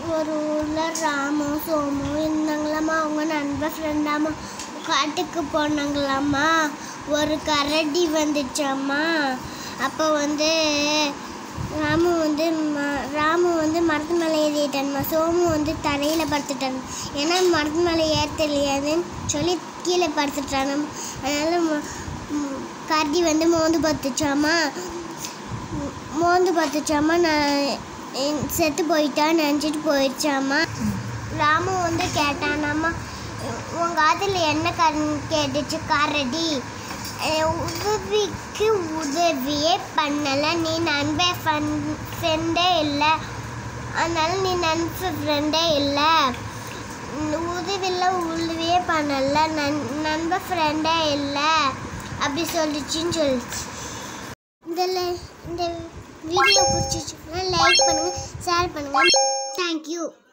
ஒரு ஊரில் ராமு சோமு இருந்தாங்களாம்மா அவங்க நண்பர் ஃப்ரெண்டாமா காட்டுக்கு போனாங்களாம்மா ஒரு கரடி வந்துச்சாம்மா அப்போ வந்து ராமு வந்து ம- ராமு வந்து மரத்து மேலே ஏறிட்டான்மா சோமு வந்து தரையில் படுத்துட்டான் ஏன்னா மரத்து மேலே ஏற தெரியாதுன்னு சொல்லி கீழே படுத்துட்டான் அதனால் ம- ம், கரடி வந்து மோந்து பார்த்துச்சாமா ம், மோந்து பார்த்துச்சாமா நான் என் செத்து போயிட்டான்னு நினச்சிட்டு போயிடுச்சாமா ராமு வந்து கேட்டானாமா உங்கள் அதில் என்ன கண் கேட்டுச்சு கரடி அஹ் உதவிக்கு உதவியே பண்ணலை நீ நண்பன் ஃப்ரெண்டே இல்லை அதனால நீ நண்ப ஃப்ரெண்டே இல்லை உதவியில் உதவியே பண்ணல நன் நண்ப ஃப்ரெண்டே இல்லை அப்படி சொல்லிச்சுன்னு சொல்லிச்சு இதில் இந்த வீடியோ பிடிச்சிச்சுன்னா லைக் பண்ணுங்கள் ஷேர் பண்ணுங்கள் தேங்க்யூ